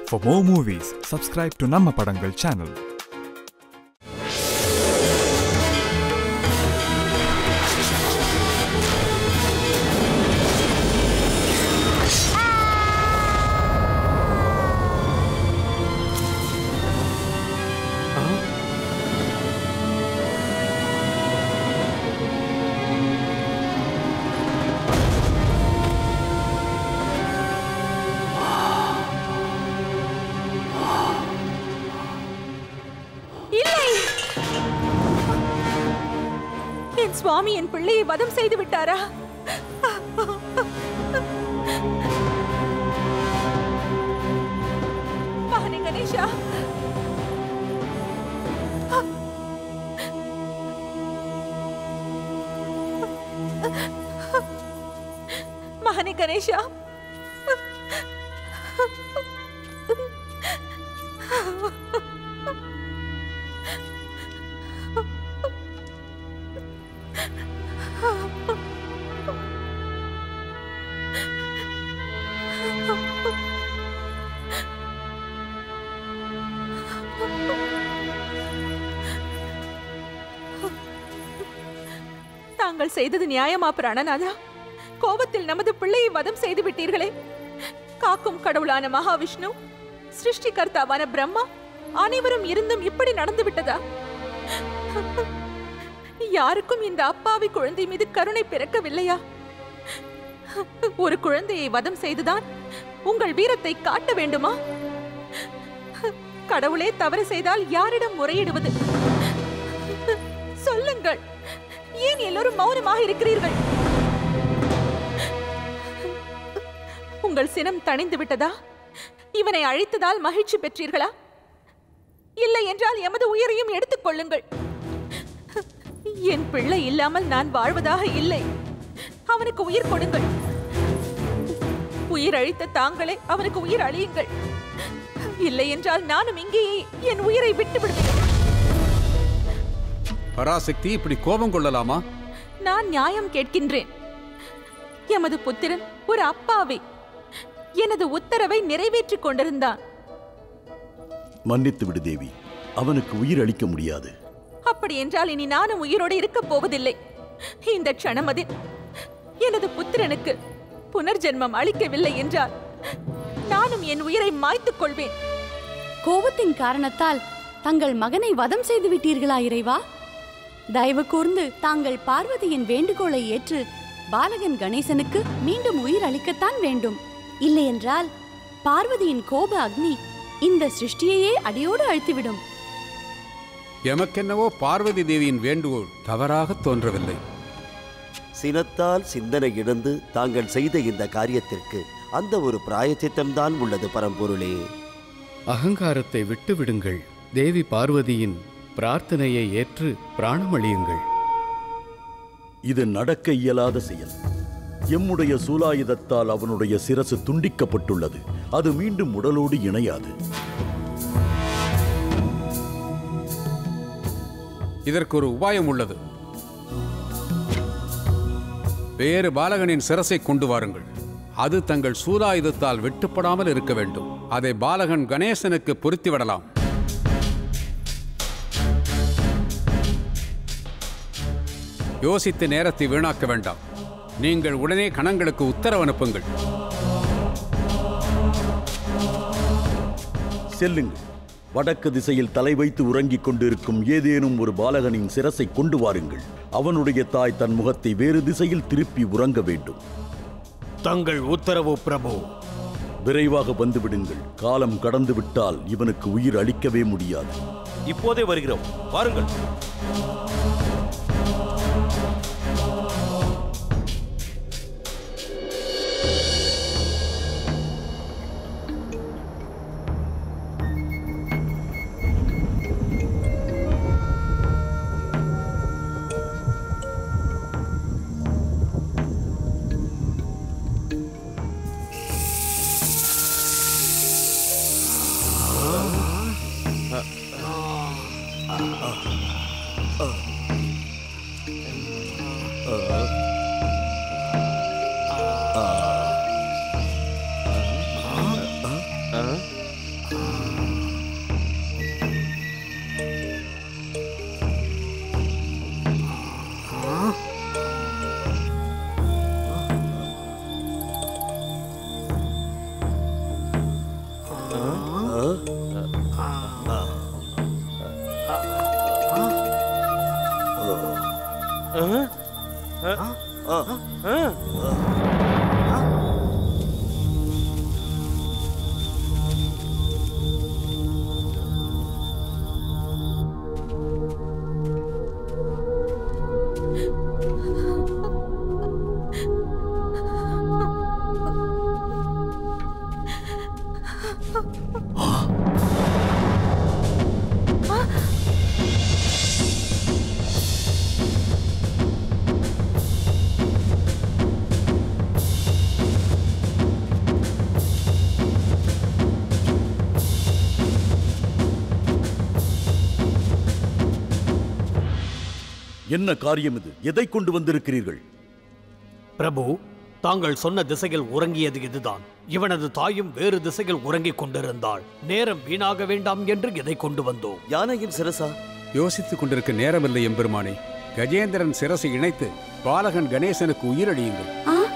For more movies, subscribe to Namma Padangal channel. இல்லை என் சுவாமி என் பிள்ளையை வதம் செய்து விட்டாரா மகனே கணேஷா மகனே கணேஷா தாங்கள் செய்தது நியாயமா பிராணநாதா கோபத்தில் நமது பிள்ளையை வதம் செய்து விட்டீர்களே காக்கும் கடவுளான மகாவிஷ்ணு சிருஷ்டிகர்த்தாவான பிரம்மா அனைவரும் இருந்தும் இப்படி நடந்து விட்டதா யாருக்கும் இந்த அப்பாவி குழந்தை மீது கருணை பிறக்கவில்லையா ஒரு குழந்தையை வதம் செய்துதான் உங்கள் வீரத்தை காட்ட வேண்டுமா கடவுளே தவறு செய்தால் யாரிடம் முறையிடுவது சொல்லுங்கள் ஏன் எல்லோரும் மௌனமாக இருக்கிறீர்கள் உங்கள் சினம் தணிந்து விட்டதா இவனை அழித்ததால் மகிழ்ச்சி பெற்றீர்களா இல்லை என்றால் எமது உயிரையும் எடுத்துக் கொள்ளுங்கள் என் பிள்ளை இல்லாமல் நான் வாழ்வதாக இல்லை அவனுக்கு உயிர் கொடுங்கள் உயிர் அழித்த தாங்களே அவனுக்கு உயிர் அழியுங்கள் இல்லை என்றால் நானும் இங்கேயே என் உயிரை விட்டு விடுவேன் பராசக்தி இப்படி கோபம் கொள்ளலாமா நான் நியாயம் கேட்கின்றேன் எமது புத்திரன் ஒரு அப்பாவி எனது உத்தரவை நிறைவேற்றிக் கொண்டிருந்தான் மன்னித்து விடு தேவி அவனுக்கு உயிர் அளிக்க முடியாது அப்படி என்றால் இனி நானும் உயிரோடு இருக்கப் போவதில்லை இந்த க்ஷணமதில் எனது புத்திரனுக்கு புனர்ஜென்மம் அளிக்கவில்லை என்றால் நானும் என் உயிரை மாய்த்துக் கொள்வேன் கோபத்தின் காரணத்தால் தங்கள் மகனை வதம் செய்து விட்டீர்களா இறைவா தயவு கூர்ந்து தாங்கள் பார்வதியின் வேண்டுகோளை ஏற்று பாலகன் கணேசனுக்கு மீண்டும் உயிர் அளிக்கத்தான் வேண்டும் இல்லையென்றால் பார்வதியின் கோப அக்னி இந்த சிருஷ்டியையே அடியோடு அழித்துவிடும் எமக்கென்னவோ பார்வதி தேவியின் வேண்டுகோள் தவறாக தோன்றவில்லை சினத்தால் சிந்தனை இழந்து தாங்கள் செய்த இந்த காரியத்திற்கு அந்த ஒரு பிராயச்சித்தம்தான் உள்ளது பரம்பொருளே அகங்காரத்தை விட்டுவிடுங்கள் தேவி பார்வதியின் பிரார்த்தனையை ஏற்று பிராணமளியுங்கள் இது நடக்க இயலாத செயல் எம்முடைய சூலாயுதத்தால் அவனுடைய சிரசு துண்டிக்கப்பட்டுள்ளது அது மீண்டும் உடலோடு இணையாது இதற்கு ஒரு உபாயம் உள்ளது வேறு பாலகனின் சிரசை கொண்டு வாருங்கள் அது தங்கள் சூதாயுதத்தால் வெட்டுப்படாமல் இருக்க வேண்டும் அதை பாலகன் கணேசனுக்கு பொருத்தி விடலாம் யோசித்து நேரத்தை வீணாக்க வேண்டாம் நீங்கள் உடனே கணங்களுக்கு உத்தரவு அனுப்புங்கள் செல்லுங்கள் வடக்கு திசையில் தலை வைத்து உறங்கிக் கொண்டிருக்கும் ஏதேனும் ஒரு பாலகனின் சிரசை கொண்டு வாருங்கள் அவனுடைய தாய் தன் முகத்தை வேறு திசையில் திருப்பி உறங்க வேண்டும் தங்கள் உத்தரவு பிரபு விரைவாக வந்துவிடுங்கள் காலம் கடந்து விட்டால் இவனுக்கு உயிர் அளிக்கவே முடியாது இப்போதே வருகிறோம் வாருங்கள் என்ன காரியம் இது எதை கொண்டு வந்திருக்கிறீர்கள் பிரபு தாங்கள் சொன்ன திசையில் உறங்கியது இதுதான் இவனது தாயும் வேறு திசையில் உறங்கிக் கொண்டிருந்தாள் நேரம் வீணாக வேண்டாம் என்று இதை கொண்டு வந்தோம் யானையின் சிரசா யோசித்துக் கொண்டிருக்க நேரமில்லை எம்பெருமானே கஜேந்திரன் சிரசை இணைத்து பாலகன் கணேசனுக்கு உயிரழியுங்கள்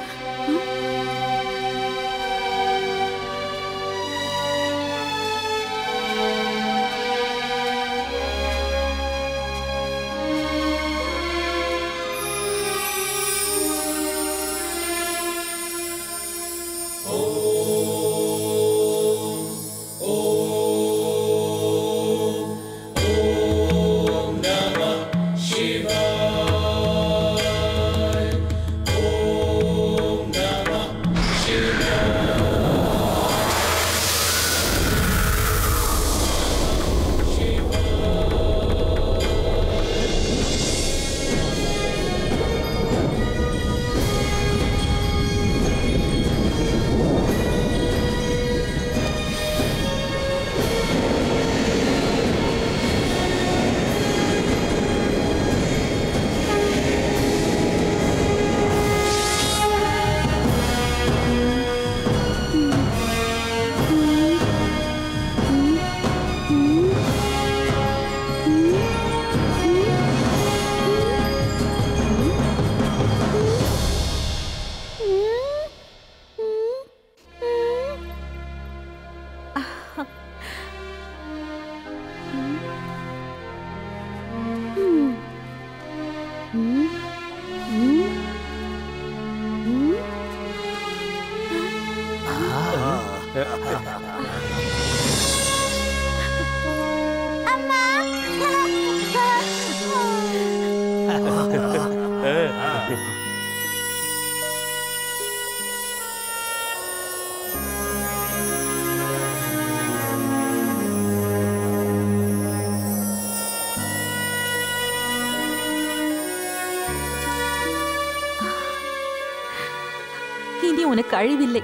இனி உனக்கு அழிவில்லை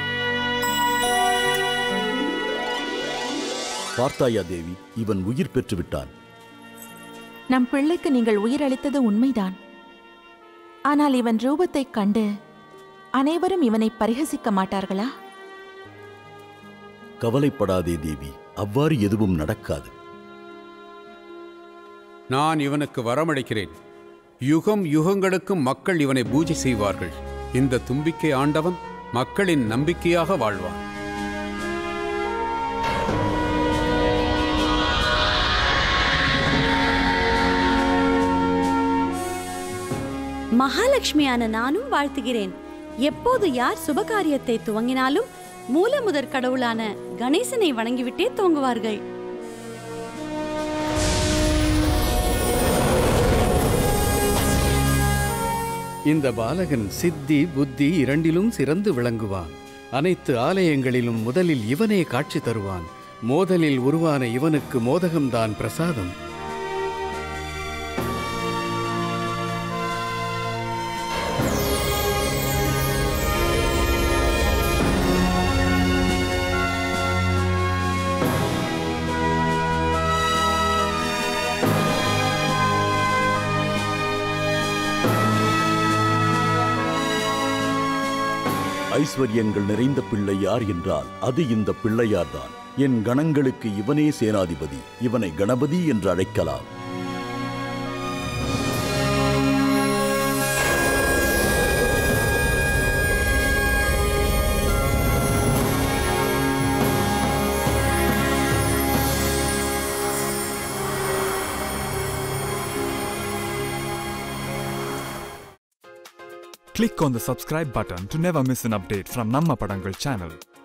பார்த்தாயா தேவி இவன் உயிர் பெற்று விட்டான் நம் பிள்ளைக்கு நீங்கள் உயிரளித்தது உண்மைதான் ஆனால் இவன் ரூபத்தைக் கண்டு அனைவரும் இவனை பரிகசிக்க மாட்டார்களா கவலைப்படாதே தேவி அவ்வாறு எதுவும் நடக்காது நான் இவனுக்கு வரமளிக்கிறேன் யுகம் யுகங்களுக்கும் மக்கள் இவனை பூஜை செய்வார்கள் இந்த தும்பிக்கை ஆண்டவன் மக்களின் நம்பிக்கையாக வாழ்வான் மகாலட்சுமியான நானும் வாழ்த்துகிறேன் எப்போது யார் சுபகாரியத்தை துவங்கினாலும் மூலமுதற் கடவுளான கணேசனை வணங்கிவிட்டே துவங்குவார்கள் இந்த பாலகன் சித்தி புத்தி இரண்டிலும் சிறந்து விளங்குவான் அனைத்து ஆலயங்களிலும் முதலில் இவனே காட்சி தருவான் மோதலில் உருவான இவனுக்கு மோதகம்தான் பிரசாதம் ஐஸ்வர்யங்கள் நிறைந்த பிள்ளை யார் என்றால் அது இந்த பிள்ளையார்தான் என் கணங்களுக்கு இவனே சேனாதிபதி இவனை கணபதி என்று அழைக்கலாம் Click on the subscribe button to never miss an update from Namma Padangal channel.